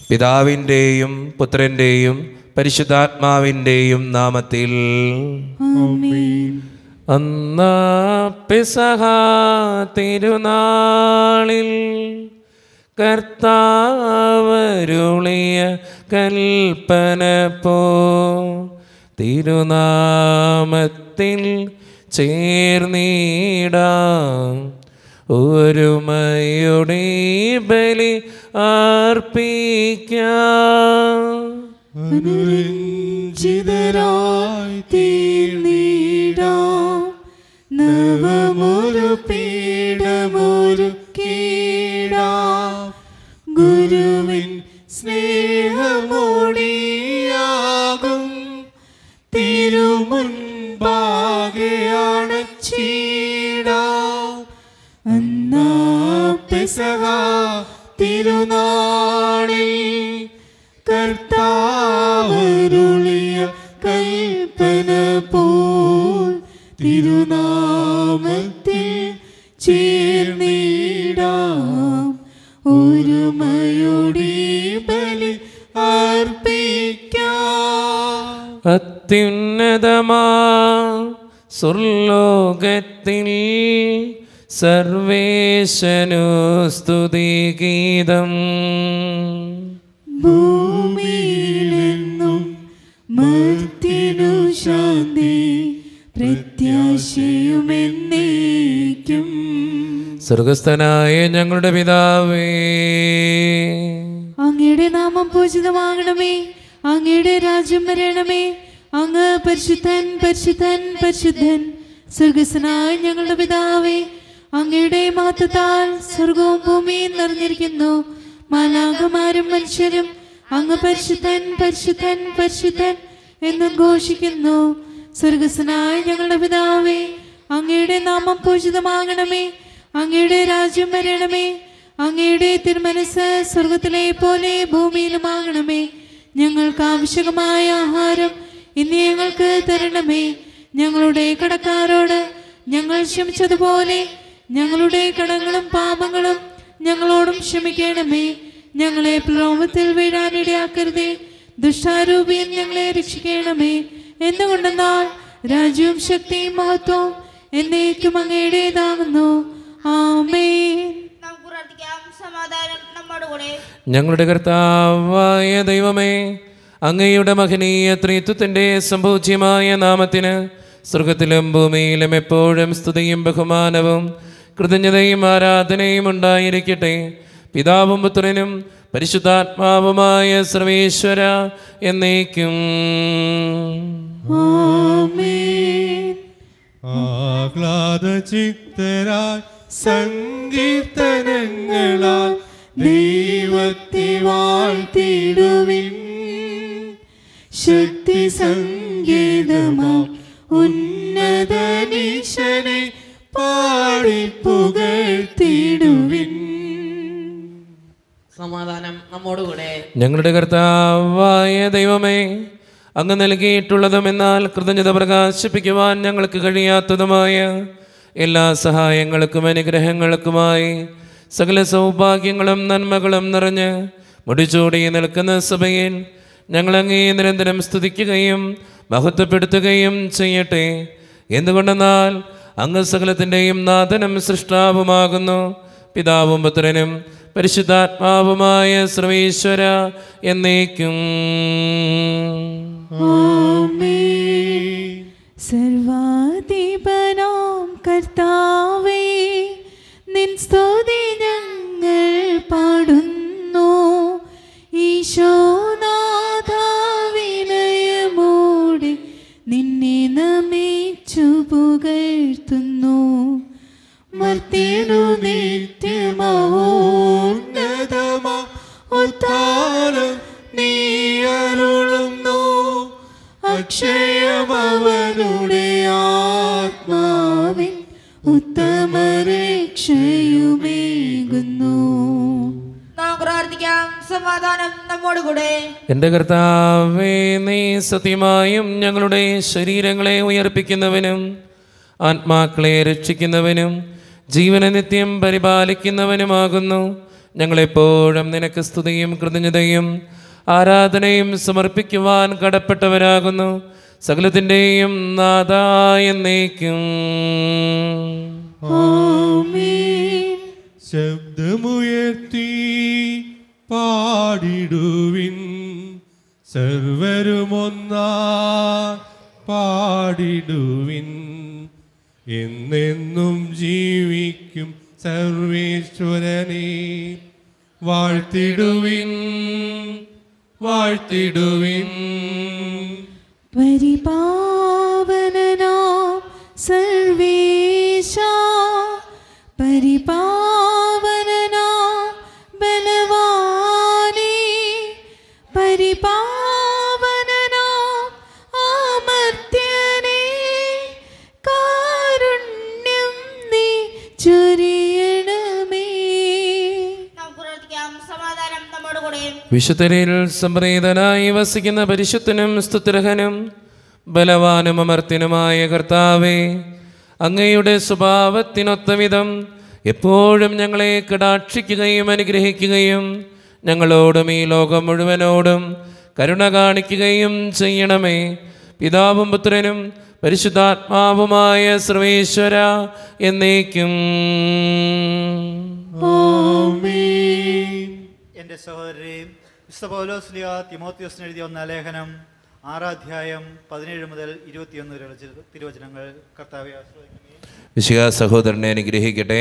പിതാവിൻ്റെയും പുത്രൻ്റെയും പരിശുദ്ധാത്മാവിൻ്റെയും നാമത്തിൽ അന്നാ പെസഹ തിരുനാളിൽ കർത്താവരുളിയ കൽപ്പന പോ തിരുനാമത്തിൽ ചേർന്നിടാം ഒരുമയുടെ ബലി അർപ്പിക്കാം അനുരഞ്ജിതരായി തീർന്നിടാം നവമൊരു പീഠമൊരു കീടാം ഗുരുവിൻ സ്നേഹമോടിയാകും തിരുമുൻപാകെയാണ് ചീടാം അന്നാ പെസഹ തിരുനാളിൽ കർത്താവരുളിയ കൽപ്പന പോൽ തിരുനാമത്തിൽ ചേർന്നിടാം ഒരുമയോടെ ബലി അർപ്പിക്കാം അത്യുന്നതമാ സുർലോകത്തിൽ സർവേശനു സ്തുതിഗീതം ഭൂമിയിലെന്നും മർത്തിനു ശാന്തി പ്രത്യാശയുമെന്നേക്കും സ്വർഗസ്ഥനായ ഞങ്ങളുടെ പിതാവേ അങ്ങയുടെ നാമം പൂജിതമാകണമേ അങ്ങയുടെ രാജ്യം വരണമേ അങ്ങ് പരിശുദ്ധൻ പരിശുദ്ധൻ പരിശുദ്ധൻ സ്വർഗസ്വനായ ഞങ്ങളുടെ പിതാവേ അങ്ങയുടെ മാത്തത്താൽ സ്വർഗവും ഭൂമിയും നിറഞ്ഞിരിക്കുന്നു മാലാകമാരും മനുഷ്യരും അങ്ങ് പരിശുദ്ധൻ പരിശുദ്ധൻ പരിശുദ്ധൻ എന്ന് ഘോഷിക്കുന്നു സ്വർഗസ്വനായ ഞങ്ങളുടെ പിതാവേ അങ്ങയുടെ നാമം പൂജിതമാകണമേ അങ്ങയുടെ രാജ്യം വരണമേ അങ്ങയുടെ തിരുമനസ് സ്വർഗത്തിലെ പോലെ ഭൂമിയിലുമാകണമേ ഞങ്ങൾക്ക് ആവശ്യകമായ ആഹാരം ഇന്ന് ഞങ്ങൾക്ക് തരണമേ ഞങ്ങളുടെ കടക്കാരോട് ഞങ്ങൾ ക്ഷമിച്ചതുപോലെ ഞങ്ങളുടെ കടങ്ങളും പാപങ്ങളും ഞങ്ങളോടും ക്ഷമിക്കണമേ ഞങ്ങളെ പ്രലോഭത്തിൽ വീഴാനിടയാക്കരുതേ ദുഷ്ടാരൂപിയിൽ ഞങ്ങളെ രക്ഷിക്കണമേ എന്തുകൊണ്ടെന്നാൽ രാജ്യവും ശക്തിയും മഹത്വവും എന്നേക്കും അങ്ങയുടേതാകുന്നു ആമേൻ നമുക്ക് പ്രാർത്ഥിക്കാം സമാധാനം നമ്മോട് കൂടെ ഞങ്ങളുടെ കർത്താവായ ദൈവമേ അങ്ങയുടെ മഹനീയ ത്രിത്വത്തിൻ്റെ സംഭൂജ്യമായ നാമത്തിന് സ്വർഗത്തിലും ഭൂമിയിലും എപ്പോഴും സ്തുതിയും ബഹുമാനവും കൃതജ്ഞതയും ആരാധനയും ഉണ്ടായിരിക്കട്ടെ പിതാവും പുത്രനും പരിശുദ്ധാത്മാവുമായ സർവേശ്വര എന്നേക്കും ആമേൻ ആഹ്ലാദചിത്തരായി സങ്കീർത്തനങ്ങളാൽ ദൈവത്തെ വാഴ്ത്തിടുവിൻ ശക്തി സംഗീതമാം ഉന്നതനീശനെ പാടി പുകഴ്ത്തിടുവിൻ സമാധാനം നമ്മോടുകൂടെ ഞങ്ങളുടെ കർത്താവായ ദൈവമേ അങ്ങ് നൽകിയിട്ടുള്ളതും എന്നാൽ കൃതജ്ഞത പ്രകാശിപ്പിക്കുവാൻ ഞങ്ങൾക്ക് കഴിയാത്തതുമായ എല്ലാ സഹായങ്ങൾക്കും അനുഗ്രഹങ്ങൾക്കുമായി സകല സൗഭാഗ്യങ്ങളും നന്മകളും നിറഞ്ഞ് മുടിച്ചൂടി നിൽക്കുന്ന സഭയിൽ ഞങ്ങളങ്ങേ നിരന്തരം സ്തുതിക്കുകയും മഹത്വപ്പെടുത്തുകയും ചെയ്യട്ടെ എന്തുകൊണ്ടെന്നാൽ അങ്ങ് സകലത്തിൻ്റെയും നാഥനും സൃഷ്ടാവുമാകുന്നു പിതാവും പുത്രനും പരിശുദ്ധാത്മാവുമായ സർവീശ്വര എന്നേക്കും സർവാധിപനാം കർത്താവേ നിൻ സ്തുതി ഞങ്ങൾ പാടുന്നു ഈശോനാഥ വിനയമോടെ നിന്നെ നമിച്ചു പുകഴ്ത്തുന്നു മർത്തിനു നിത്യമഹോന്നതമാ ഉദ്ധാരം നീ അരുളുന്നു അക്ഷയമവനുടെ ആത്മാവിൻ ഉത്തമരക്ഷയുമേകുന്നു നമുക്ക് പ്രാർത്ഥിക്കാം സമാധാനം നമ്മോട് കൂടെ എൻ്റെ കർത്താവേ നീ സത്യമായും ഞങ്ങളുടെ ശരീരങ്ങളെ ഉയർപ്പിക്കുന്നവനും ആത്മാക്കളെ രക്ഷിക്കുന്നവനും ജീവന നിത്യം പരിപാലിക്കുന്നവനുമാകുന്നു ഞങ്ങളെപ്പോഴും നിനക്ക് സ്തുതിയും കൃതജ്ഞതയും ആരാധനയും സമർപ്പിക്കുവാൻ കടപ്പെട്ടവരാകുന്നു സകലത്തിൻ്റെയും നാഥായ എന്നേക്കും ആമേൻ ശബ്ദമുയർത്തി പാടിടുവിൻ സർവരുമൊന്നാ പാടിടുവിൻ എന്നെന്നും ജീവിക്കും സർവേശ്വരനെ വാഴ്ത്തിടുവിൻ വാഴ്ത്തിടുവിൻ പരിപാവനനാം സർവേശ പരിപാവനനാം ബലവാനേ പരിപാവനനാം അമർത്യനേ കാരുണ്യം നീ ചൊരിയണമേ നമുക്ക് പ്രാർത്ഥിക്കാം സമാധാനം നമ്മോട് കൂടെ വിശുദ്ധരിൽ സംപ്രീതനായി വസിക്കുന്ന പരിശുദ്ധനും സ്തുതിരഹനും ബലവാനും അമർത്തിനുമായ കർത്താവേ അങ്ങയുടെ സ്വഭാവത്തിനൊത്ത വിധം എപ്പോഴും ഞങ്ങളെ കടാക്ഷിക്കുകയും അനുഗ്രഹിക്കുകയും ഞങ്ങളോടും ഈ ലോകം മുഴുവനോടും കരുണ കാണിക്കുകയും ചെയ്യണമേ പിതാവും പുത്രനും പരിശുദ്ധാത്മാവുമായ സർവേശ്വര എന്നേക്കും ആമേൻ എൻ്റെ സഹോദരരെയും വിശുദ്ധ പൗലോസ്ലിയ തിമോത്യോസിന് എഴുതിയ ഒന്ന ലേഖനം ആറാധ്യായം പതിനേഴ് മുതൽ ഇരുപത്തിയൊന്ന് വരെയുള്ള ചില തിരുവചനങ്ങൾ കർത്താവെ ആശ്രയിക്കണമേ വിശുക സഹോദരനെ അനുഗ്രഹിക്കട്ടെ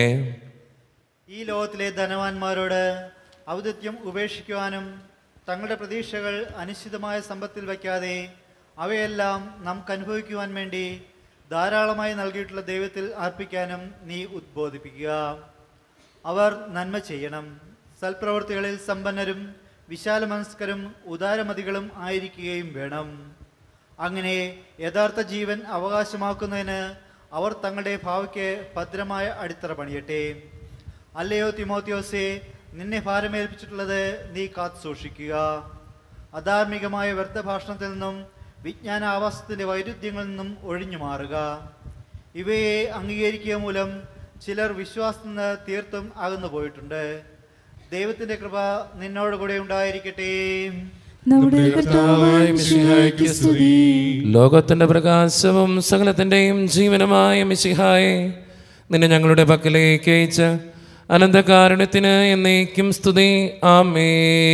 ഈ ലോകത്തിലെ ധനവാന്മാരോട് ഔദത്യം ഉപേക്ഷിക്കുവാനും തങ്ങളുടെ പ്രതീക്ഷകൾ അനിശ്ചിതമായ സമ്പത്തിൽ വയ്ക്കാതെ അവയെല്ലാം നമുക്ക് അനുഭവിക്കുവാൻ വേണ്ടി ധാരാളമായി നൽകിയിട്ടുള്ള ദൈവത്തിൽ അർപ്പിക്കാനും നീ ഉദ്ബോധിപ്പിക്കുക അവർ നന്മ ചെയ്യണം സൽപ്രവൃത്തികളിൽ സമ്പന്നരും വിശാലമനസ്കരും ഉദാരമതികളും ആയിരിക്കുകയും വേണം അങ്ങനെ യഥാർത്ഥ ജീവൻ അവകാശമാക്കുന്നതിന് അവർ തങ്ങളുടെ ഭാവിക്ക് ഭദ്രമായ അടിത്തറ പണിയട്ടെ അല്ലയോ തിമോത്യോസെ നിന്നെ ഭാരമേൽപ്പിച്ചിട്ടുള്ളത് നീ കാത്തു സൂക്ഷിക്കുക അധാർമികമായ വ്യർത്ഥഭാഷണത്തിൽ നിന്നും വിജ്ഞാന ആവാസത്തിൻ്റെ വൈരുദ്ധ്യങ്ങളിൽ നിന്നും ഒഴിഞ്ഞു മാറുക ഇവയെ അംഗീകരിക്കുക മൂലം ചിലർ വിശ്വാസത്തിൽ നിന്ന് തീർത്തും അകന്നു പോയിട്ടുണ്ട് ദൈവത്തിൻ്റെ കൃപ നിന്നോട് കൂടെ ഉണ്ടായിരിക്കട്ടെ നമ്മുടെ കർത്താവായ മിശിഹായ്ക്ക് സ്തുതി ലോകത്തിന്റെ പ്രകാശവും സകലത്തിന്റെയും ജീവനമായ മിശിഹായെ നിന്നെ ഞങ്ങളുടെ പക്കലേക്ക് അയച്ച അനന്തകാരുണ്യത്തിന് എന്നേക്കും സ്തുതി ആമേ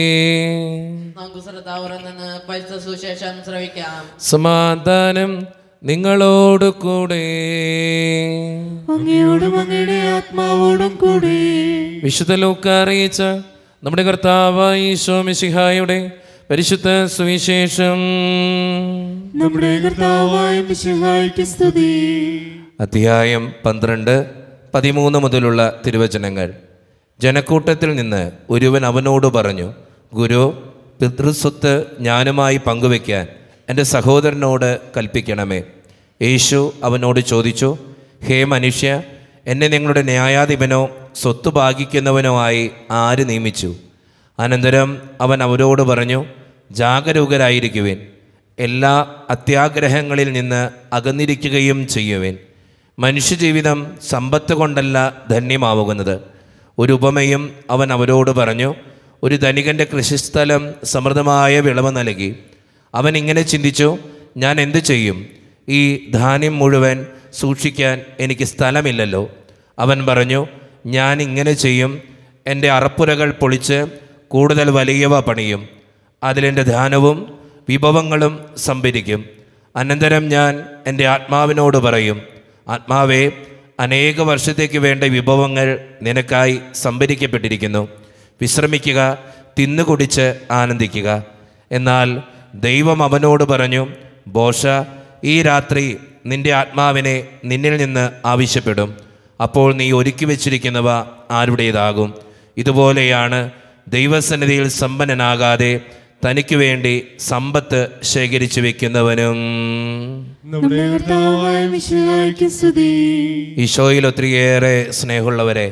നമുക്ക് ശ്രദ്ധാപുരം നിന്ന് പരിശുദ്ധ സുശേഷം ശ്രവിക്കാം സമാധാനം നിങ്ങളോട് കൂടെ അങ്ങയോടും അങ്ങയുടെ ആത്മാവോടും കൂടെ വിശുദ്ധ ലൂക്ക അറിയിച്ച നമ്മുടെ കർത്താവ് ഈശോ മിശിഹായുടെ പരിശുദ്ധ സുവിശേഷം നമ്മുടെ കർത്താവായ മിശിഹായ്ക്ക് സ്തുതി അധ്യായം പന്ത്രണ്ട് പതിമൂന്ന് മുതലുള്ള തിരുവചനങ്ങൾ ജനക്കൂട്ടത്തിൽ നിന്ന് ഒരുവൻ അവനോട് പറഞ്ഞു ഗുരു പിതൃസ്വത്ത് ഞാനുമായി പങ്കുവെക്കാൻ എൻ്റെ സഹോദരനോട് കൽപ്പിക്കണമേ യേശു അവനോട് ചോദിച്ചു ഹേ മനുഷ്യ എന്നെ നിങ്ങളുടെ ന്യായാധിപനോ സ്വത്ത് ഭാഗിക്കുന്നവനോ ആയി ആര് നിയമിച്ചു അനന്തരം അവൻ അവരോട് പറഞ്ഞു ജാഗരൂകരായിരിക്കുവിൻ എല്ലാ അത്യാഗ്രഹങ്ങളിൽ നിന്ന് അകന്നിരിക്കുകയും ചെയ്യുവിൻ മനുഷ്യജീവിതം സമ്പത്ത് കൊണ്ടല്ല ധന്യമാവുന്നത് ഒരു ഉപമയും അവൻ അവരോട് പറഞ്ഞു ഒരു ധനികൻ്റെ കൃഷിസ്ഥലം സമൃദ്ധമായ വിളവ് നൽകി അവൻ ഇങ്ങനെ ചിന്തിച്ചു ഞാൻ എന്തു ചെയ്യും ഈ ധാന്യം മുഴുവൻ സൂക്ഷിക്കാൻ എനിക്ക് സ്ഥലമില്ലല്ലോ അവൻ പറഞ്ഞു ഞാൻ ഇങ്ങനെ ചെയ്യും എൻ്റെ അറപ്പുരകൾ പൊളിച്ച് കൂടുതൽ വലിയവ പണിയും അതിലെൻ്റെ ധാനവും വിഭവങ്ങളും സംഭരിക്കും അനന്തരം ഞാൻ എൻ്റെ ആത്മാവിനോട് പറയും ആത്മാവേ അനേക വർഷത്തേക്ക് വേണ്ട വിഭവങ്ങൾ നിനക്കായി സംഭരിക്കപ്പെട്ടിരിക്കുന്നു വിശ്രമിക്കുക തിന്നുകുടിച്ച് ആനന്ദിക്കുക എന്നാൽ ദൈവം അവനോട് പറഞ്ഞു ബോഷ ഈ രാത്രി നിന്റെ ആത്മാവിനെ നിന്നിൽ നിന്ന് ആവശ്യപ്പെടും അപ്പോൾ നീ ഒരുക്കി വച്ചിരിക്കുന്നവ ആരുടേതാകും ഇതുപോലെയാണ് ദൈവസന്നിധിയിൽ സമ്പന്നനാകാതെ തനിക്ക് വേണ്ടി സമ്പത്ത് ശേഖരിച്ചു വെക്കുന്നവനും നമ്മുടെ കർത്താവായ മിശിഹായ്ക്ക് സ്തുതി ഈശോയിൽ ഒത്തിരിയേറെ സ്നേഹമുള്ളവരെ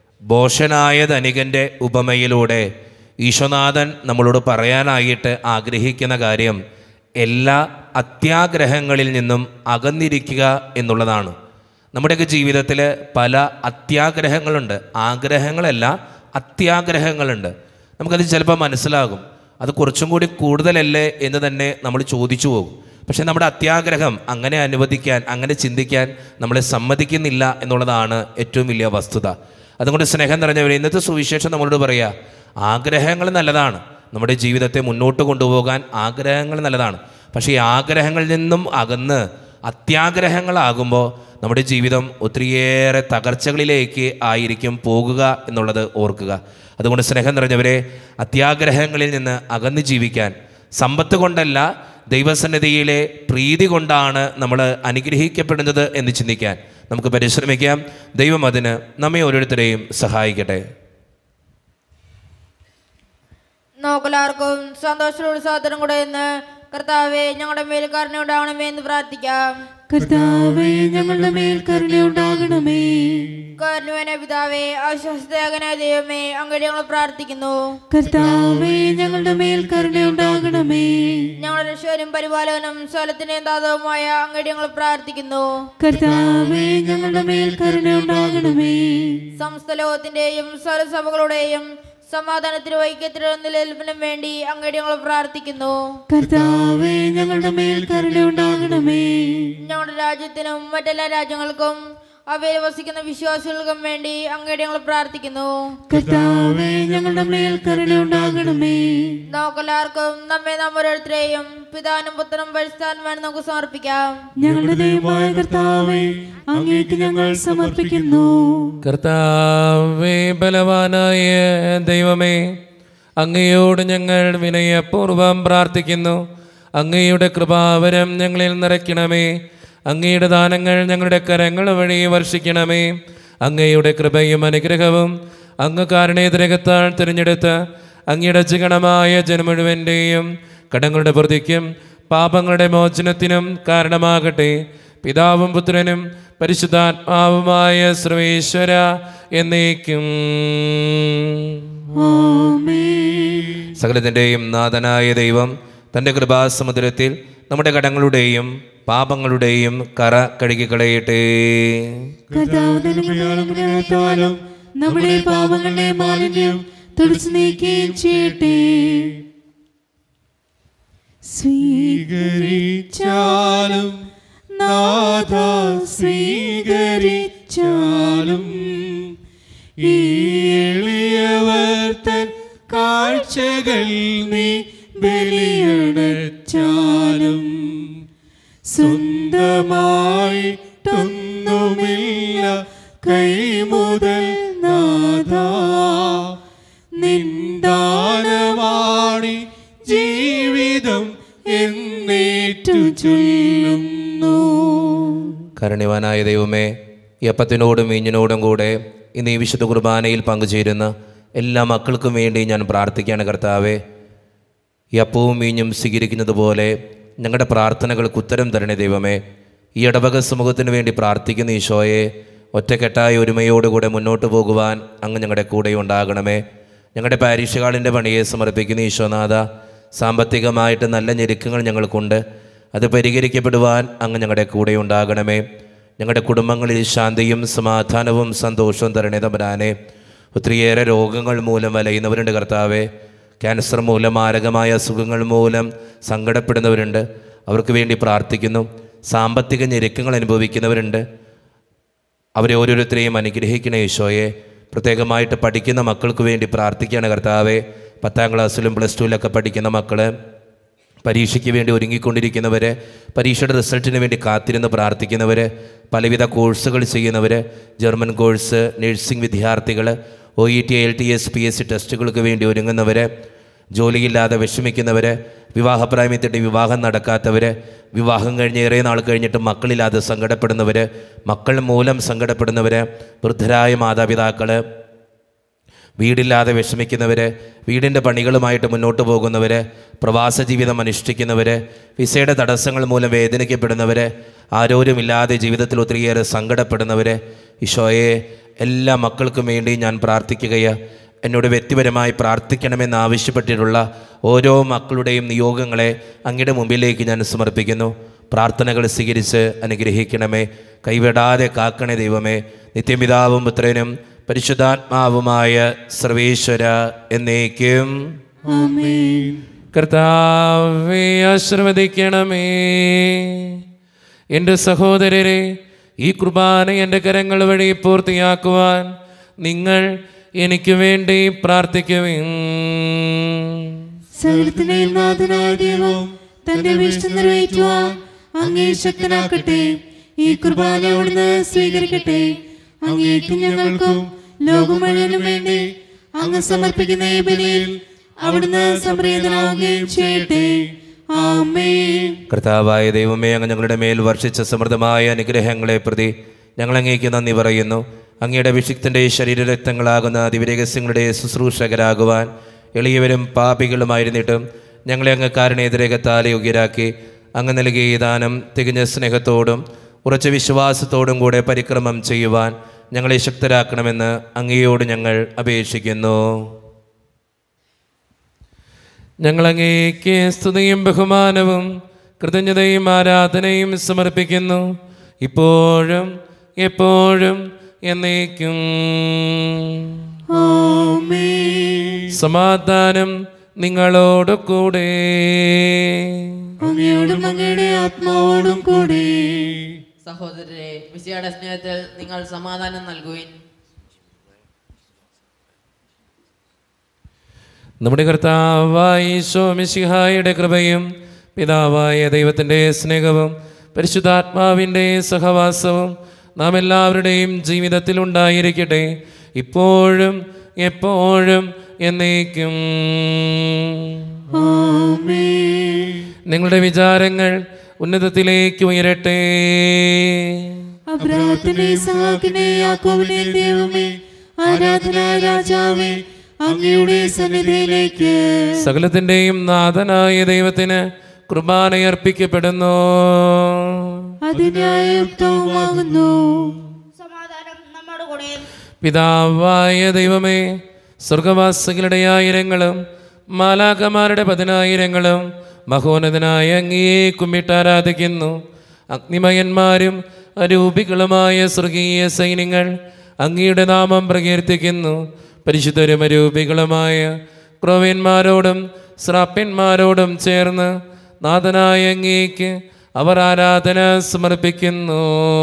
ബോഷനായ ധനികൻ്റെ ഉപമയിലൂടെ ഈശോനാഥൻ നമ്മളോട് പറയാനായിട്ട് ആഗ്രഹിക്കുന്ന കാര്യം എല്ലാ അത്യാഗ്രഹങ്ങളിൽ നിന്നും അകന്നിരിക്കുക എന്നുള്ളതാണ് നമ്മുടെയൊക്കെ ജീവിതത്തിൽ പല അത്യാഗ്രഹങ്ങളുണ്ട് ആഗ്രഹങ്ങളല്ല അത്യാഗ്രഹങ്ങളുണ്ട് നമുക്കത് ചിലപ്പോൾ മനസ്സിലാകും അത് കുറച്ചും കൂടി കൂടുതലല്ലേ എന്ന് തന്നെ നമ്മൾ ചോദിച്ചു പോകും പക്ഷേ നമ്മുടെ അത്യാഗ്രഹം അങ്ങനെ അനുവദിക്കാൻ അങ്ങനെ ചിന്തിക്കാൻ നമ്മളെ സമ്മതിക്കുന്നില്ല എന്നുള്ളതാണ് ഏറ്റവും വലിയ വസ്തുത അതുകൊണ്ട് സ്നേഹം നിറഞ്ഞവർ ഇന്നത്തെ സുവിശേഷം നമ്മളോട് പറയുക ആഗ്രഹങ്ങൾ നല്ലതാണ് നമ്മുടെ ജീവിതത്തെ മുന്നോട്ട് കൊണ്ടുപോകാൻ ആഗ്രഹങ്ങൾ നല്ലതാണ് പക്ഷേ ഈ ആഗ്രഹങ്ങളിൽ നിന്നും അകന്ന് അത്യാഗ്രഹങ്ങളാകുമ്പോൾ നമ്മുടെ ജീവിതം ഒത്തിരിയേറെ തകർച്ചകളിലേക്ക് ആയിരിക്കും പോകുക എന്നുള്ളത് ഓർക്കുക അതുകൊണ്ട് സ്നേഹം നിറഞ്ഞവരെ അത്യാഗ്രഹങ്ങളിൽ നിന്ന് അകന്ന് ജീവിക്കാൻ സമ്പത്ത് കൊണ്ടല്ല ദൈവസന്നിധിയിലെ പ്രീതി കൊണ്ടാണ് നമ്മൾ അനുഗ്രഹിക്കപ്പെടുന്നത് എന്ന് ചിന്തിക്കാൻ നമുക്ക് പരിശ്രമിക്കാം ദൈവം അതിന് നമ്മെ ഓരോരുത്തരെയും സഹായിക്കട്ടെ നമുക്കെല്ലാവർക്കും സന്തോഷത്തോട് സാധനം കൂടെ എന്ന് കർത്താവെ ഞങ്ങളുടെ മേൽ കരുണയുണ്ടാകണമേ എന്ന് പ്രാർത്ഥിക്കാം കർത്താവേ ഞങ്ങളുടെ മേൽ കരുണയുണ്ടാകണമേ കരുണവന പിതാവേ ആശ്വാസദായകന ദൈവമേ അങ്ങോട്ട് ഞങ്ങൾ പ്രാർത്ഥിക്കുന്നു കർത്താവേ ഞങ്ങളുടെ മേൽ കരുണയുണ്ടാകണമേ ഞങ്ങളുടെ രക്ഷകനും പരിപാലകനും സ്വലത്തിന്റെയും ദാതവുമായ അങ്ങോട്ട് ഞങ്ങൾ പ്രാർത്ഥിക്കുന്നു കർത്താവേ ഞങ്ങളുടെ മേൽ കരുണയുണ്ടാകണമേ സമസ്ത ലോകത്തിന്റെയും സ്വലസഭകളുടെയും സമാധാനത്തിനും ഐക്യത്തിനും നിലനിൽപ്പിനും വേണ്ടി അങ്ങോട്ട് ഞങ്ങൾ പ്രാർത്ഥിക്കുന്നു കർത്താവേ ഞങ്ങളുടെ മേൽ കരുണയുണ്ടാകണമേ ഞങ്ങളുടെ രാജ്യത്തിനും മറ്റെല്ലാ രാജ്യങ്ങൾക്കും അവയിൽ വസിക്കുന്ന വിശ്വാസികൾക്കും വേണ്ടി അങ്ങോട്ട് ഞങ്ങൾ പ്രാർത്ഥിക്കുന്നു കർത്താവേ ഞങ്ങളുടെ മേൽ കരുണയുണ്ടാകണമേ നമുക്കെല്ലാവർക്കും നമ്മെ നാം ഓരോരുത്തരെയും പിതാനും പുത്രനും പരിസ്ഥാനമായി നമുക്ക് സമർപ്പിക്കാം ഞങ്ങളുടെ ദൈവമായ കർത്താവേ അങ്ങേക്ക് ഞങ്ങൾ സമർപ്പിക്കുന്നു കർത്താവേ ബലവാനായ ദൈവമേ അങ്ങയോട് ഞങ്ങൾ വിനയപൂർവം പ്രാർത്ഥിക്കുന്നു അങ്ങയുടെ കൃപാവരം ഞങ്ങളിൽ നിറയ്ക്കണമേ അങ്ങയുടെ ദാനങ്ങൾ ഞങ്ങളുടെ കരങ്ങൾ വഴി വർഷിക്കണമേ അങ്ങയുടെ കൃപയും അനുഗ്രഹവും അങ്ങ് കാരണേതരകത്താൽ തിരഞ്ഞെടുത്ത് അങ്ങയുടെ ചികണമായ ജനമുഴുവൻ്റെയും കടങ്ങളുടെ പ്രതിക്കും പാപങ്ങളുടെ മോചനത്തിനും കാരണമാകട്ടെ പിതാവും പുത്രനും പരിശുദ്ധാത്മാവുമായ സർവേശ്വര എന്നേക്കും സകലത്തിൻ്റെയും നാഥനായ ദൈവം തൻ്റെ കൃപാസമുദ്രത്തിൽ നമ്മുടെ കടങ്ങളുടെയും പാപങ്ങളുടെയും കറ കഴുകിക്കളയട്ടെ കർത്താവ് തന്റെ അനുഗ്രഹത്താലും നമ്മുടെ പാപങ്ങളുടെ മാലിന്യം തുടച്ചു നീക്കുകയും ചെയ്യട്ടെ സ്വീകരിച്ചാലും നാഥ സ്വീകരിച്ചാലും ഈ എളിയവർ തൻ കാഴ്ചകൾ നീ ബലിയടച്ചാലും സ്വന്തമായിട്ടൊന്നുമില്ല കൈമുതൽ നാഥ നിന്ദാനമാണി ജീവിതം എന്നേറ്റു ചൊല്ലുന്നു കരുണ്യവാനായ ദൈവമേ ഈ അപ്പത്തിനോടും വീഞ്ഞിനോടും കൂടെ ഇന്ന് ഈ വിശുദ്ധ കുർബാനയിൽ പങ്കുചേരുന്ന എല്ലാ മക്കൾക്കും വേണ്ടി ഞാൻ പ്രാർത്ഥിക്കുകയാണ് കർത്താവേ ഈ അപ്പവും വീഞ്ഞും സ്വീകരിക്കുന്നത് പോലെ ഞങ്ങളുടെ പ്രാർത്ഥനകൾക്ക് ഉത്തരം തരണേ ദൈവമേ ഈ ഇടവക സമൂഹത്തിന് വേണ്ടി പ്രാർത്ഥിക്കുന്ന ഈശോയെ ഒറ്റക്കെട്ടായ ഒരുമയോടുകൂടെ മുന്നോട്ട് പോകുവാൻ അങ്ങ് ഞങ്ങളുടെ കൂടെ ഉണ്ടാകണമേ ഞങ്ങളുടെ പാരീഷുകാളിൻ്റെ പണിയെ സമർപ്പിക്കുന്ന ഈശോനാഥ സാമ്പത്തികമായിട്ട് നല്ല ഞെരുക്കങ്ങൾ ഞങ്ങൾക്കുണ്ട് അത് പരിഹരിക്കപ്പെടുവാൻ അങ്ങ് ഞങ്ങളുടെ കൂടെ ഉണ്ടാകണമേ ഞങ്ങളുടെ കുടുംബങ്ങളിൽ ശാന്തിയും സമാധാനവും സന്തോഷവും തരണേ തമ്പരാനെ ഒത്തിരിയേറെ രോഗങ്ങൾ മൂലം വലയുന്നവരുണ്ട് കർത്താവേ ക്യാൻസർ മൂലം മാരകമായ അസുഖങ്ങൾ മൂലം സങ്കടപ്പെടുന്നവരുണ്ട് അവർക്ക് വേണ്ടി പ്രാർത്ഥിക്കുന്നു സാമ്പത്തിക ഞെരുക്കങ്ങൾ അനുഭവിക്കുന്നവരുണ്ട് അവരെ ഓരോരുത്തരെയും അനുഗ്രഹിക്കണേ ഈശോയെ പ്രത്യേകമായിട്ട് പഠിക്കുന്ന മക്കൾക്ക് വേണ്ടി പ്രാർത്ഥിക്കുകയാണ് കർത്താവെ പത്താം ക്ലാസ്സിലും പ്ലസ് ടുവിലൊക്കെ പഠിക്കുന്ന മക്കൾ പരീക്ഷയ്ക്ക് വേണ്ടി ഒരുങ്ങിക്കൊണ്ടിരിക്കുന്നവർ പരീക്ഷയുടെ റിസൾട്ടിന് വേണ്ടി കാത്തിരുന്ന് പ്രാർത്ഥിക്കുന്നവർ പലവിധ കോഴ്സുകൾ ചെയ്യുന്നവർ ജർമ്മൻ കോഴ്സ് നഴ്സിംഗ് വിദ്യാർത്ഥികൾ O E T L T S P S C ടെസ്റ്റുകൾക്ക് വേണ്ടി ഒരുങ്ങുന്നവർ ജോലിയില്ലാതെ വിഷമിക്കുന്നവർ വിവാഹപ്രായമെത്തിയിട്ട് വിവാഹം നടക്കാത്തവർ വിവാഹം കഴിഞ്ഞ് ഏറെ നാൾ കഴിഞ്ഞിട്ട് മക്കളില്ലാതെ സങ്കടപ്പെടുന്നവർ മക്കൾ മൂലം സങ്കടപ്പെടുന്നവർ വൃദ്ധരായ മാതാപിതാക്കൾ വീടില്ലാതെ വിഷമിക്കുന്നവർ വീടിൻ്റെ പണികളുമായിട്ട് മുന്നോട്ട് പോകുന്നവർ പ്രവാസ ജീവിതം അനുഷ്ഠിക്കുന്നവർ വിസയുടെ തടസ്സങ്ങൾ മൂലം വേദനിക്കപ്പെടുന്നവർ ആരോരുമില്ലാതെ ജീവിതത്തിൽ ഒത്തിരിയേറെ സങ്കടപ്പെടുന്നവർ ഈശോയെ എല്ലാ മക്കൾക്കും വേണ്ടി ഞാൻ പ്രാർത്ഥിക്കുകയാണ് എന്നോട് വ്യക്തിപരമായി പ്രാർത്ഥിക്കണമെന്ന് ആവശ്യപ്പെട്ടിട്ടുള്ള ഓരോ മക്കളുടെയും നിയോഗങ്ങളെ അങ്ങയുടെ മുമ്പിലേക്ക് ഞാൻ സമർപ്പിക്കുന്നു പ്രാർത്ഥനകൾ സ്വീകരിച്ച് അനുഗ്രഹിക്കണമേ കൈവിടാതെ കാക്കണേ ദൈവമേ നിത്യപിതാവും പുത്രനും പരിശുദ്ധാത്മാവുമായ സർവേശ്വര എന്നേക്കും ആമേൻ കർത്താവെ ആശീർവദിക്കണമേ എൻ്റെ സഹോദരരെ ഈ കുർബാന എൻ്റെ കരങ്ങൾ വഴി പൂർത്തിയാക്കുവാൻ നിങ്ങൾ എനിക്ക് വേണ്ടി പ്രാർത്ഥിക്കുവിൻ സകലത്തിന്റെയും നാഥനായ ദൈവം തന്റെ വിഷ്ടം നിറവേറ്റുവാൻ അങ്ങേ ശക്തനാക്കട്ടെ ഈ കുർബാന അവിടുന്ന് സ്വീകരിക്കട്ടെ അങ്ങേക്കും ഞങ്ങൾക്കും ലോകം മുഴുവനും വേണ്ടി അങ്ങ് സമർപ്പിക്കുന്ന ഈ ബലിയിൽ അവിടുന്ന് സംപ്രീതനാവുകയും ചെയ്യട്ടെ ആമേൻ കർത്താവായ ദൈവമേ അങ്ങ് ഞങ്ങളുടെ മേൽ വർഷിച്ച സമൃദ്ധമായ അനുഗ്രഹങ്ങളെ പ്രതി ഞങ്ങൾ അങ്ങേക്ക് നന്ദി പറയുന്നു അങ്ങയുടെ വിശുദ്ധൻ്റെ ശരീരരക്തങ്ങളാകുന്ന ദിവരഹസ്യങ്ങളുടെ ശുശ്രൂഷകരാകുവാൻ എളിയവരും പാപികളുമായിരുന്നിട്ടും ഞങ്ങളെ അങ്ങ് കാരണേതരകത്താലെ യോഗ്യരാക്കി അങ്ങ് നൽകിയ ഈ ദാനം തികഞ്ഞ സ്നേഹത്തോടും ഉറച്ച വിശ്വാസത്തോടും കൂടെ പരിക്രമം ചെയ്യുവാൻ ഞങ്ങളെ ശക്തരാക്കണമെന്ന് അങ്ങയോട് ഞങ്ങൾ അപേക്ഷിക്കുന്നു ഞങ്ങൾ അങ്ങേക്ക് സ്തുതിയും ബഹുമാനവും കൃതജ്ഞതയും ആരാധനയും സമർപ്പിക്കുന്നു ഇപ്പോഴും എപ്പോഴും എന്നേക്കും സമാധാനം നിങ്ങളോട് കൂടെ അങ്ങയോടും അങ്ങയുടെ ആത്മാവോടും കൂടി സഹോദരരെ വിശയുടെ സ്നേഹത്തിൽ നിങ്ങൾ സമാധാനം നൽകുവിൻ നമ്മുടെ കർത്താവായ ഈശോ മിശിഹായുടെ കൃപയും പിതാവായ ദൈവത്തിൻ്റെ സ്നേഹവും പരിശുദ്ധാത്മാവിൻ്റെ സഹവാസവും നാം എല്ലാവരുടെയും ജീവിതത്തിൽ ഉണ്ടായിരിക്കട്ടെ ഇപ്പോഴും എപ്പോഴും എന്നേക്കും നിങ്ങളുടെ വിചാരങ്ങൾ ഉന്നതത്തിലേക്ക് ഉയരട്ടെ അബ്രാഹത്തിന്റെ സഹാക്കിനെ യാക്കോബിനെ ദൈവമേ ആരാധന രാജാവേ അങ്ങയുടെ സന്നിധിയിലേക്ക് സകലത്തിൻ്റെയും നാഥനായ ദൈവത്തിന് കുർബാനയർപ്പിക്കപ്പെടുന്നു അതിന്യായുക്തവുമാകുന്നു സമാധാനം നമ്മുടെ കൂടെ പിതാവായ ദൈവമേ സ്വർഗവാസികളുടെ ആയിരങ്ങളും മാലാകമാരുടെ പതിനായിരങ്ങളും മഹോന്നതനായ അങ്ങയെ കുമ്മിട്ട് ആരാധിക്കുന്നു അഗ്നിമയന്മാരും അരൂപികളുമായ സ്വർഗീയ സൈന്യങ്ങൾ അങ്ങയുടെ നാമം പ്രകീർത്തിക്കുന്നു പരിശുദ്ധരും അരൂപികളുമായ ക്രോവ്യന്മാരോടും ശ്രാപ്യന്മാരോടും ചേർന്ന് നാഥനായ അങ്ങേക്ക് അവർ ആരാധന സമർപ്പിക്കുന്നു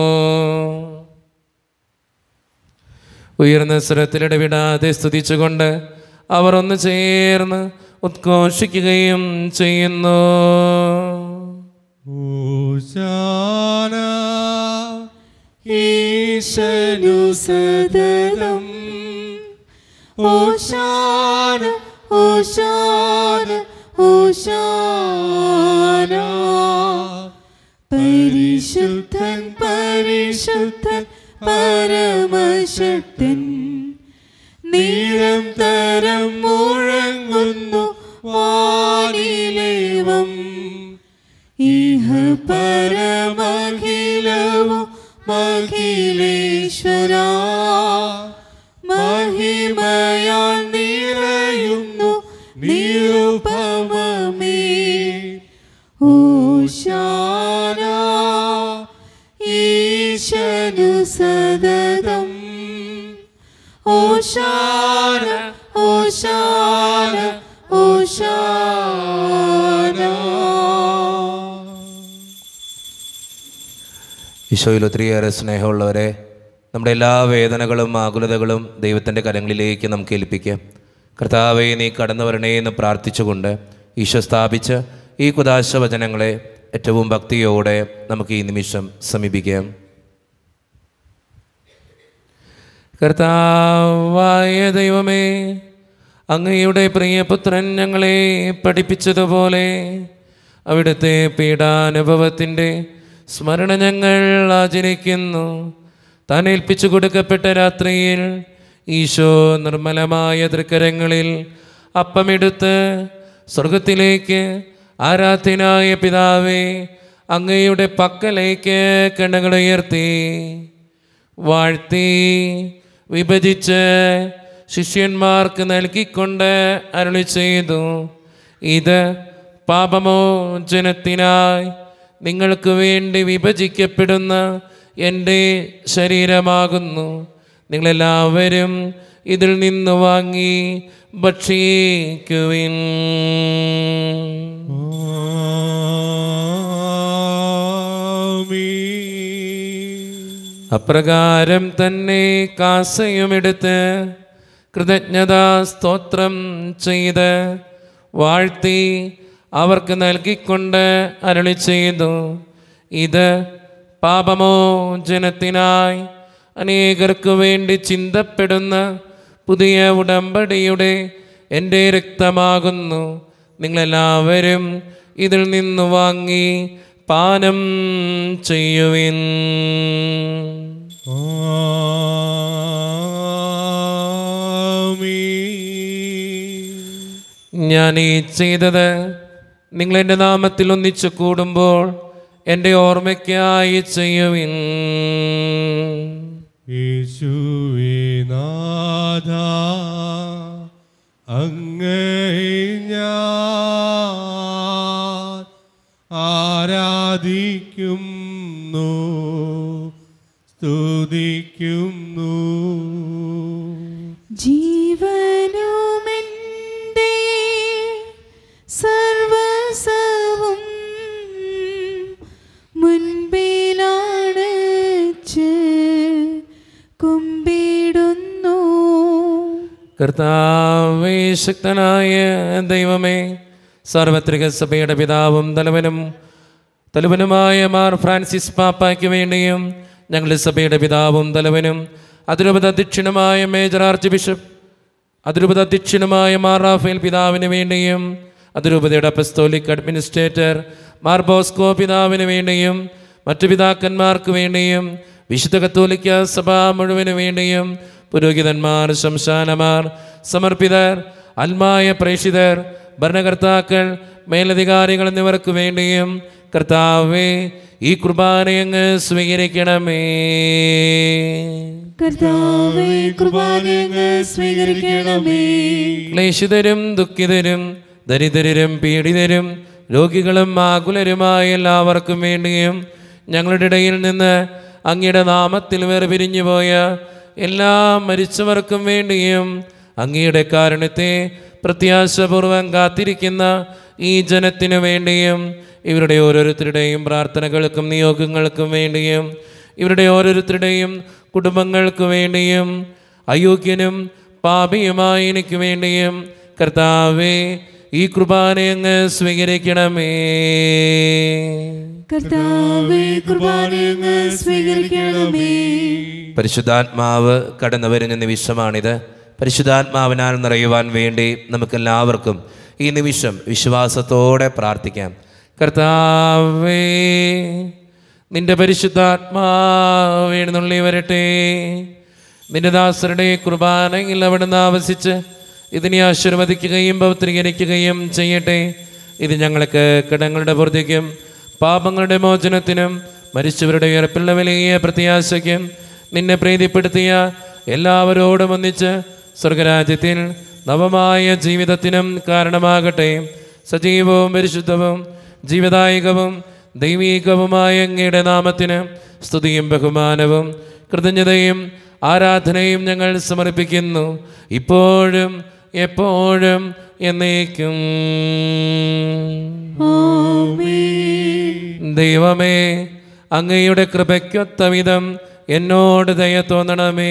ഉയർന്ന സ്വരത്തിലിടവിടാതെ സ്തുതിച്ചുകൊണ്ട് അവർ ഒന്ന് ചേർന്ന് ഉദ്ഘോഷിക്കുകയും ചെയ്യുന്നു ഓശാന ഈശനു സദതം ഓശാന ഓശാന ഓശാന പരിശുദ്ധൻ പരിശുദ്ധൻ പരമശക്തൻ നിരന്തരം മുഴങ്ങുന്നു വാനിലേവം ഇഹ പരമഖിലവും മഖിലേശ്വര മഹിമയാൽ നിറയുന്നു നിരുപമമേ ഓശാന ഈശനു സദതം ഓശാന ഓശാന ഓശാന ഈശോയിൽ ഒത്തിരിയേറെ സ്നേഹമുള്ളവരെ നമ്മുടെ എല്ലാ വേദനകളും ആകുലതകളും ദൈവത്തിൻ്റെ കരങ്ങളിലേക്ക് നമുക്ക് ഏൽപ്പിക്കാം കർത്താവെ നീ കടന്നു വരണേ എന്ന് പ്രാർത്ഥിച്ചുകൊണ്ട് ഈശോ സ്ഥാപിച്ച ഈ കുദാശ വചനങ്ങളെ ഏറ്റവും ഭക്തിയോടെ നമുക്ക് ഈ നിമിഷം സമീപിക്കാം കർത്താവായ ദൈവമേ അങ്ങയുടെ പ്രിയപുത്രൻ ഞങ്ങളെ പഠിപ്പിച്ചതുപോലെ അവിടുത്തെ പീഡാനുഭവത്തിൻ്റെ സ്മരണ ഞങ്ങൾ ആചരിക്കുന്നു താൻ ഏൽപ്പിച്ചു കൊടുക്കപ്പെട്ട രാത്രിയിൽ ഈശോ നിർമ്മലമായ തൃക്കരങ്ങളിൽ അപ്പമെടുത്ത് സ്വർഗത്തിലേക്ക് ആരാധ്യനായ പിതാവേ അങ്ങയുടെ പക്കലേക്ക് കണ്ണുകളുയർത്തി വാഴ്ത്തി വിഭജിച്ച് ശിഷ്യന്മാർക്ക് നൽകിക്കൊണ്ട് അരുളി ചെയ്തു ഇത് പാപമോചനത്തിനായി നിങ്ങൾക്ക് വേണ്ടി വിഭജിക്കപ്പെടുന്ന എൻ്റെ ശരീരമാകുന്നു നിങ്ങളെല്ലാവരും ഇതിൽ നിന്ന് വാങ്ങി ഭക്ഷിക്കുവിൻ ആമീൻ അപ്രകാരം തന്നെ കാസയുമെടുത്ത് കൃതജ്ഞതാ സ്തോത്രം ചെയ്ത് വാഴ്ത്തി അവർക്ക് നൽകിക്കൊണ്ട് അരളി ചെയ്തു ഇത് പാപമോചനത്തിനായി അനേകർക്ക് വേണ്ടി ചിന്തപ്പെടുന്ന പുതിയ ഉടമ്പടിയുടെ എൻ്റെ രക്തമാകുന്നു നിങ്ങളെല്ലാവരും ഇതിൽ നിന്ന് വാങ്ങി പാനം ചെയ്യുവിൻ ആമീൻ ഞാൻ ഈ ചെയ്തത് നിങ്ങൾ എൻ്റെ നാമത്തിൽ ഒന്നിച്ചു കൂടുമ്പോൾ എൻ്റെ ഓർമ്മയ്ക്കായി ചെയ്യുവിൻ യേശുവേ നാഥ അങ്ങേ ഞാൻ ആരാധിക്കുന്നു സ്തുതിക്കുന്നു ജീവനുമെൻ്റെ സർവസവും മുൻപിലാണച്ച് കുമ്പിടുന്നു കർത്താവേ ശക്തനായ ദൈവമേ സാർവത്രിക സഭയുടെ പിതാവും തലവനും തലവനുമായ മാർ ഫ്രാൻസിസ് പാപ്പായ്ക്ക് വേണ്ടിയും ഞങ്ങളുടെ സഭയുടെ പിതാവും തലവനും അതിരൂപത അധ്യക്ഷനുമായ മേജർ ആർച്ച് ബിഷപ്പ് അതിരൂപത അധ്യക്ഷനുമായ മാർ റാഫേൽ പിതാവിന് വേണ്ടിയും അതിരൂപതയുടെ അപ്പസ്തോലിക് അഡ്മിനിസ്ട്രേറ്റർ മാർ ബോസ്കോ പിതാവിന് വേണ്ടിയും മറ്റു പിതാക്കന്മാർക്ക് വേണ്ടിയും വിശുദ്ധ കത്തോലിക്ക സഭ മുഴുവന് വേണ്ടിയും പുരോഹിതന്മാർ ശംശാനമാർ സമർപ്പിതർ അൽമായ പ്രേഷിതർ ഭരണകർത്താക്കൾ മേലധികാരികൾ എന്നിവർക്ക് വേണ്ടിയും കർത്താവേ ഈ കുർബാനയങ്ങ് സ്വീകരിക്കണമേ കർത്താവേ കുർബാനയങ്ങ് സ്വീകരിക്കണമേ ക്ലേശിതരും ദുഃഖിതരും ദരിദ്രരും പീഡിതരും രോഗികളും ആകുലരുമായ എല്ലാവർക്കും വേണ്ടിയും ഞങ്ങളുടെ ഇടയിൽ നിന്ന് അങ്ങയുടെ നാമത്തിൽ വേർപിരിഞ്ഞു പോയ എല്ലാ മരിച്ചവർക്കും വേണ്ടിയും അങ്ങയുടെ കാരുണ്യത്തെ പ്രത്യാശപൂർവം കാത്തിരിക്കുന്ന ഈ ജനത്തിനു വേണ്ടിയും ഇവരുടെ ഓരോരുത്തരുടെയും പ്രാർത്ഥനകൾക്കും നിയോഗങ്ങൾക്കും വേണ്ടിയും ഇവരുടെ ഓരോരുത്തരുടെയും കുടുംബങ്ങൾക്ക് വേണ്ടിയും അയോഗ്യനും പാപിയുമായ എനിക്ക് വേണ്ടിയും കർത്താവേ ഈ കുർബാനയങ്ങ് സ്വീകരിക്കണമേ കർത്താവേ കുർബാനയങ്ങ് സ്വീകരിക്കണമേ പരിശുദ്ധാത്മാവ് കടന്നു വരുന്ന നിമിഷമാണിത് പരിശുദ്ധാത്മാവിനാൽ നിറയുവാൻ വേണ്ടി നമുക്കെല്ലാവർക്കും ഈ നിമിഷം വിശ്വാസത്തോടെ പ്രാർത്ഥിക്കാം കർത്താവേ നിന്റെ പരിശുദ്ധാത്മാവ് എഴുന്നള്ളി വരട്ടെ നിന്റെ ദാസരുടെ കുർബാനയിൽ അവിടുന്ന് ആവസിച്ച് ഇതിനെ ആശീർവദിക്കുകയും പൗത്രീകരിക്കുകയും ചെയ്യട്ടെ ഇത് ഞങ്ങൾക്ക് കിടങ്ങളുടെ പൂർത്തിക്കും പാപങ്ങളുടെ മോചനത്തിനും മരിച്ചവരുടെ ഉയർപ്പുള്ള വലിയ പ്രത്യാശയ്ക്കും നിന്നെ പ്രീതിപ്പെടുത്തിയ എല്ലാവരോടും ഒന്നിച്ച് സ്വർഗരാജ്യത്തിൽ നവമായ ജീവിതത്തിനും കാരണമാകട്ടെ സജീവവും പരിശുദ്ധവും ജീവദായകവും ദൈവീകവുമായ അങ്ങയുടെ നാമത്തിന് സ്തുതിയും ബഹുമാനവും കൃതജ്ഞതയും ആരാധനയും ഞങ്ങൾ സമർപ്പിക്കുന്നു ഇപ്പോഴും എപ്പോഴും എന്നേക്കും ദൈവമേ അങ്ങയുടെ കൃപയ്ക്കൊത്ത വിധം എന്നോട് ദയ തോന്നണമേ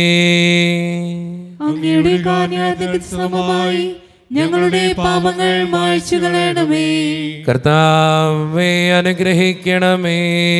അങ്ങയുടെ കാന്യാതിക്ക് സമമായി ഞങ്ങളുടെ പാപങ്ങൾ മായ്ച്ചു കളയണമേ കർത്താവെ അനുഗ്രഹിക്കണമേ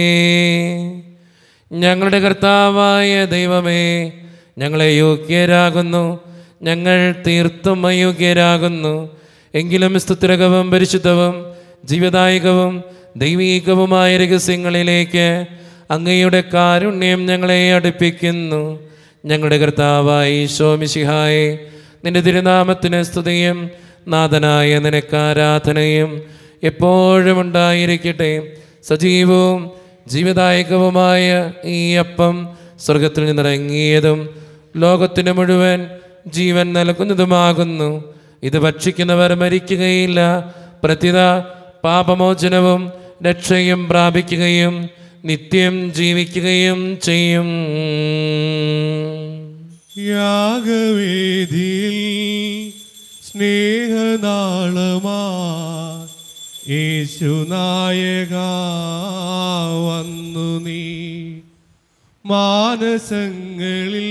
ഞങ്ങളുടെ കർത്താവായ ദൈവമേ ഞങ്ങളെ യോഗ്യരാകുന്നു ഞങ്ങൾ തീർത്തും അയോഗ്യരാകുന്നു എങ്കിലും സ്തുത്രകവും പരിശുദ്ധവും ജീവദായകവും ദൈവീകവുമായ രഹസ്യങ്ങളിലേക്ക് അങ്ങയുടെ കാരുണ്യം ഞങ്ങളെ അടുപ്പിക്കുന്നു ഞങ്ങളുടെ കർത്താവായി ശോമിഷിഹായെ നിന്റെ തിരുനാമത്തിന് സ്തുതിയും നാഥനായ നിനക്ക് ആരാധനയും എപ്പോഴും ഉണ്ടായിരിക്കട്ടെ സജീവവും ജീവദായകവുമായ ഈ അപ്പം സ്വർഗത്തിൽ നിന്നിറങ്ങിയതും ലോകത്തിന് മുഴുവൻ ജീവൻ നൽകുന്നതുമാകുന്നു ഇത് ഭക്ഷിക്കുന്നവർ മരിക്കുകയില്ല പ്രത്യുത പാപമോചനവും രക്ഷയും പ്രാപിക്കുകയും നിത്യം ജീവിക്കുകയും ചെയ്യും യാഗവേദിയിൽ സ്നേഹനാളമാ യേശുനായക വന്നു നീ മാനസങ്ങളിൽ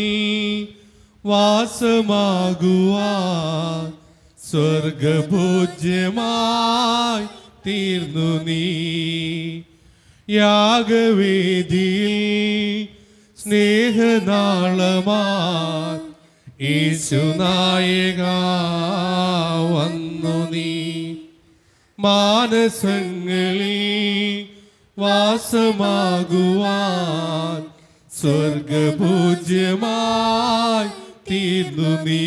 വാസമാകുവാൻ സ്വർഗഭോജ്യമായി തീർന്നു നീ യാഗവേദിയിൽ സ്നേഹനാളമാ യേശുനായക വന്നു നീ മാനസങ്ങളിൽ വാസമാകുവാൻ സ്വർഗപൂജ്യമായി തീർന്നു നീ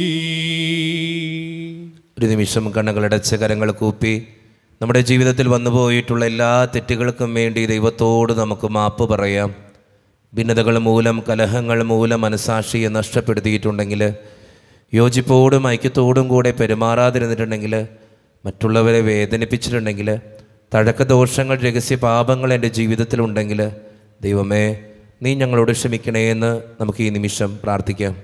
ഒരു നിമിഷം കണ്ണുകളടച്ച് കരങ്ങൾ കൂപ്പി നമ്മുടെ ജീവിതത്തിൽ വന്നുപോയിട്ടുള്ള എല്ലാ തെറ്റുകൾക്കും വേണ്ടി ദൈവത്തോട് നമുക്ക് മാപ്പ് പറയാം ഭിന്നതകൾ മൂലം കലഹങ്ങൾ മൂലം മനസാക്ഷിയെ നഷ്ടപ്പെടുത്തിയിട്ടുണ്ടെങ്കിൽ യോജിപ്പോടും ഐക്യത്തോടും കൂടെ പെരുമാറാതിരുന്നിട്ടുണ്ടെങ്കിൽ മറ്റുള്ളവരെ വേദനിപ്പിച്ചിട്ടുണ്ടെങ്കിൽ തഴക്ക ദോഷങ്ങൾ രഹസ്യ പാപങ്ങൾ എൻ്റെ ജീവിതത്തിലുണ്ടെങ്കിൽ ദൈവമേ നീ ഞങ്ങളോട് ക്ഷമിക്കണേ എന്ന് നമുക്ക് ഈ നിമിഷം പ്രാർത്ഥിക്കാം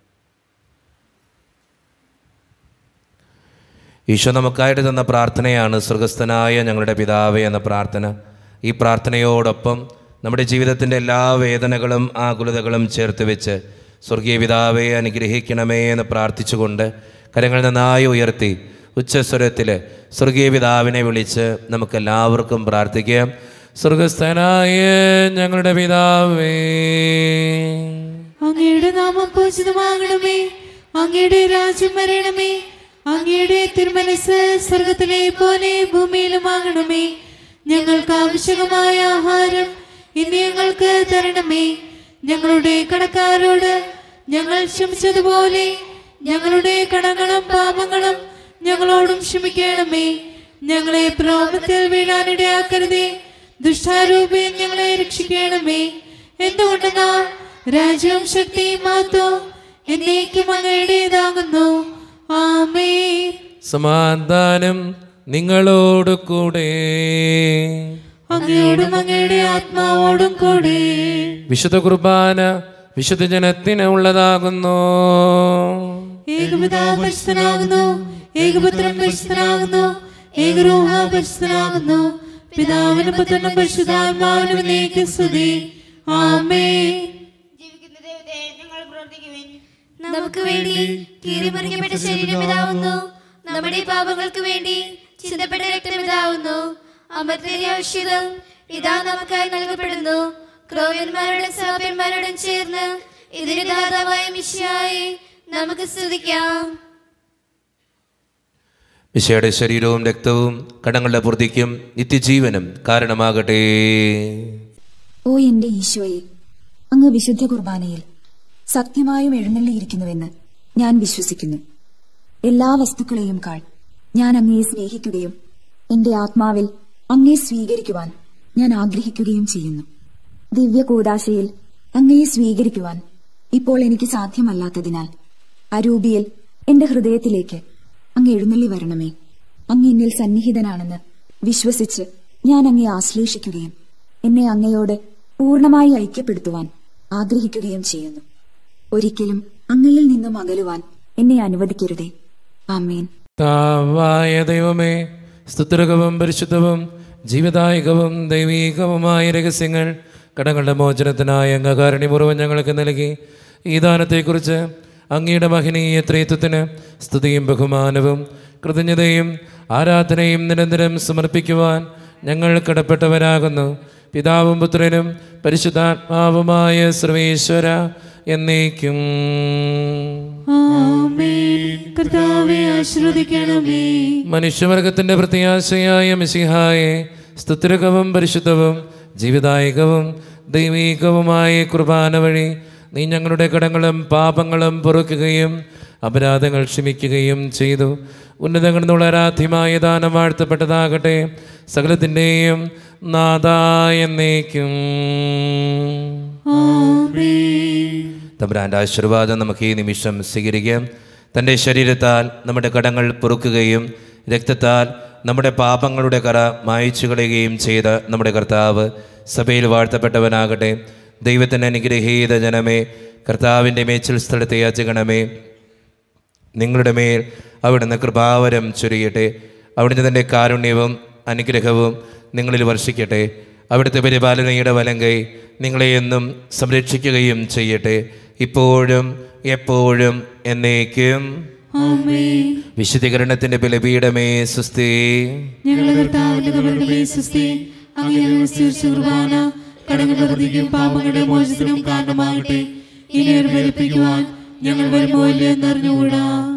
ഈശോ നമുക്കായിട്ട് തന്ന പ്രാർത്ഥനയാണ് സ്വർഗസ്ഥനായ ഞങ്ങളുടെ പിതാവേ എന്ന പ്രാർത്ഥന ഈ പ്രാർത്ഥനയോടൊപ്പം നമ്മുടെ ജീവിതത്തിൻ്റെ എല്ലാ വേദനകളും ആകുലതകളും ചേർത്ത് വെച്ച് സ്വർഗീയ പിതാവെ അനുഗ്രഹിക്കണമേ എന്ന് പ്രാർത്ഥിച്ചുകൊണ്ട് കരങ്ങൾ നന്നായി ഉയർത്തി ഉച്ചസ്വരത്തിൽ സ്വർഗീയ പിതാവിനെ വിളിച്ച് നമുക്കെല്ലാവർക്കും പ്രാർത്ഥിക്കാം സ്വർഗസ്ഥനായ ഞങ്ങളുടെ പിതാവേ അങ്ങയുടെ നാമം പൂജിതമാകണമേ അങ്ങയുടെ രാജ്യം വരണമേ അങ്ങയുടെ തിരുമനസ് സ്വർഗത്തിലെ പോലെ ഭൂമിയിലുമാകണമേ ഞങ്ങൾക്ക് ആവശ്യകമായ ആഹാരം ഇന്ന് ഞങ്ങൾക്ക് തരണമേ ഞങ്ങളുടെ കടക്കാരോട് ഞങ്ങൾ ക്ഷമിച്ചതുപോലെ ഞങ്ങളുടെ കടങ്ങളും പാപങ്ങളും ഞങ്ങളോടും ക്ഷമിക്കണമേ ഞങ്ങളെ പ്രലോഭത്തിൽ വീഴാനിടയാക്കരുതേ ദുഷ്ടാരൂപേ ഞങ്ങളെ രക്ഷിക്കണമേ എന്തുകൊണ്ടെന്നാൽ രാജ്യവും ശക്തിയും മാത്രം എന്നേക്കും അങ്ങയുടേതാകുന്നു ആമേ സമാധാനം നിങ്ങളോട് കൂടെ അങ്ങയോടും അങ്ങയുടെ ആത്മാവോടും കൂടെ വിശുദ്ധ കുർബാന വിശുദ്ധ ജനത്തിന് ഉള്ളതാകുന്നു ഏകപിതാവ് പരിശുദ്ധനാകുന്നു ഏകപുത്രൻ പരിശുദ്ധനാകുന്നു ഏകരൂഹ പരിശുദ്ധനാകുന്നു പിതാവിനും പുത്രനും പരിശുദ്ധാത്മാവിനും എന്നേക്കും സ്തുതി ആമേ ജീവിക്കുന്ന ദൈവത്തെ ഞങ്ങൾ പ്രവർത്തിക്കുവിൻ നമുക്ക് വേണ്ടി കീറിമറിക്കപ്പെട്ട ശരീരം ഇതാവുന്നു നമ്മുടെ പാപങ്ങൾക്ക് വേണ്ടി ചിന്തപ്പെട്ട രക്തം ഇതാവുന്നു അമർത്തിന്റെ ഔഷധം ഇതാ നമുക്കായി നൽകപ്പെടുന്നു ക്രോവ്യന്മാരുടെ സഹോദരന്മാരോടും ചേർന്ന് ഇതിന് ദാതാവായ മിശിയായി നമുക്ക് സ്തുതിക്കാം വിശയുടെ ശരീരവും രക്തവും കടങ്ങളുടെ പൂർത്തിക്കും നിത്യജീവനും കാരണമാകട്ടെ ഓ എന്റെ ഈശോയെ അങ്ങ് വിശുദ്ധ കുർബാനയിൽ സത്യമായും എഴുന്നള്ളിയിരിക്കുന്നുവെന്ന് ഞാൻ വിശ്വസിക്കുന്നു എല്ലാ വസ്തുക്കളെയും കാൾ ഞാൻ അങ്ങയെ സ്നേഹിക്കുകയും എന്റെ ആത്മാവിൽ അങ്ങയെ സ്വീകരിക്കുവാൻ ഞാൻ ആഗ്രഹിക്കുകയും ചെയ്യുന്നു ദിവ്യ കൂടാശയിൽ അങ്ങയെ സ്വീകരിക്കുവാൻ ഇപ്പോൾ എനിക്ക് സാധ്യമല്ലാത്തതിനാൽ അരൂപിയിൽ എന്റെ ഹൃദയത്തിലേക്ക് അങ്ങ് എഴുന്നള്ളി വരണമേ അങ്ങ് എന്നിൽ സന്നിഹിതനാണെന്ന് വിശ്വസിച്ച് ഞാൻ അങ്ങയെ ആശ്ലേഷിക്കുകയും എന്നെ അങ്ങയോട് പൂർണ്ണമായി ഐക്യപ്പെടുത്തുവാൻ ആഗ്രഹിക്കുകയും ചെയ്യുന്നു ഒരിക്കലും അങ്ങയിൽ നിന്നും അകലുവാൻ എന്നെ അനുവദിക്കരുതേ ആമേൻ താവായ ദൈവമേ സ്തുത്രകവും പരിശുദ്ധവും ജീവദായകവും ദൈവീകവുമായ രഹസ്യങ്ങൾ കടങ്ങളുടെ മോചനത്തിനായ അംഗകാരണിപൂർവ്വം ഞങ്ങൾക്ക് നൽകി ഈ ദാനത്തെക്കുറിച്ച് അങ്ങയുടെ മഹനീയ ത്രേത്വത്തിന് സ്തുതിയും ബഹുമാനവും കൃതജ്ഞതയും ആരാധനയും നിരന്തരം സമർപ്പിക്കുവാൻ ഞങ്ങൾ കടപ്പെട്ടവരാകുന്നു പിതാവും പുത്രനും പരിശുദ്ധാത്മാവുമായ സർവേശ്വര എന്നേക്കും ആമേൻ കർത്താവെ ആശ്രദിക്കണമേ മനുഷ്യവർഗത്തിന്റെ പ്രത്യാശയായ മിശിഹായെ സ്തുതിരകവും പരിശുദ്ധവും ജീവദായകവും ദൈവീകവുമായ കുർബാന വഴി നീ ഞങ്ങളുടെ കടങ്ങളും പാപങ്ങളും പൊറുക്കുകയും അപരാധങ്ങൾ ക്ഷമിക്കുകയും ചെയ്തു ഉന്നതങ്ങളിൽ നിന്നുള്ള ആരാധ്യമായ ദാനം വാഴ്ത്തപ്പെട്ടതാകട്ടെ സകലത്തിൻ്റെയും നാദായ എന്നേക്കും തമ്പുരാൻ്റെ ആശീർവാദം നമുക്ക് ഈ നിമിഷം സ്വീകരിക്കാം തൻ്റെ ശരീരത്താൽ നമ്മുടെ കടങ്ങൾ പൊറുക്കുകയും രക്തത്താൽ നമ്മുടെ പാപങ്ങളുടെ കറ മായച്ചു കളയുകയും ചെയ്ത നമ്മുടെ കർത്താവ് സഭയിൽ വാഴ്ത്തപ്പെട്ടവനാകട്ടെ ദൈവത്തിൻ്റെ അനുഗ്രഹീത ജനമേ കർത്താവിൻ്റെ മേച്ചിൽ സ്ഥലത്തെ യാചകണമേ നിങ്ങളുടെ മേൽ അവിടുന്ന് കൃപാവരം ചൊരിയട്ടെ അവിടുന്ന് തൻ്റെ കാരുണ്യവും അനുഗ്രഹവും നിങ്ങളിൽ വർഷിക്കട്ടെ അവിടുത്തെ പരിപാലനയുടെ വലങ്കൈ നിങ്ങളെ എന്നും സംരക്ഷിക്കുകയും ചെയ്യട്ടെ ഇപ്പോഴും എപ്പോഴും എന്നേക്കും ആമേൻ വിശുദ്ധീകരണത്തിൻ്റെ ബലപീഠമേ സുസ്ഥി ഞങ്ങളുടെ കർത്താവിന്റെ കബറിടമേ സുസ്ഥി അങ്ങനെ സ്വീകരിച്ച കുർബാന കടങ്ങൾ വർദ്ധിക്കും പാപങ്ങളുടെ മോചനത്തിനും കാരണമാകട്ടെ ഇനി ഒരു ഭരിപ്പിക്കുവാൻ ഞങ്ങൾ വരുമോ ഇല്ലയോ എന്നറിഞ്ഞുകൂടാ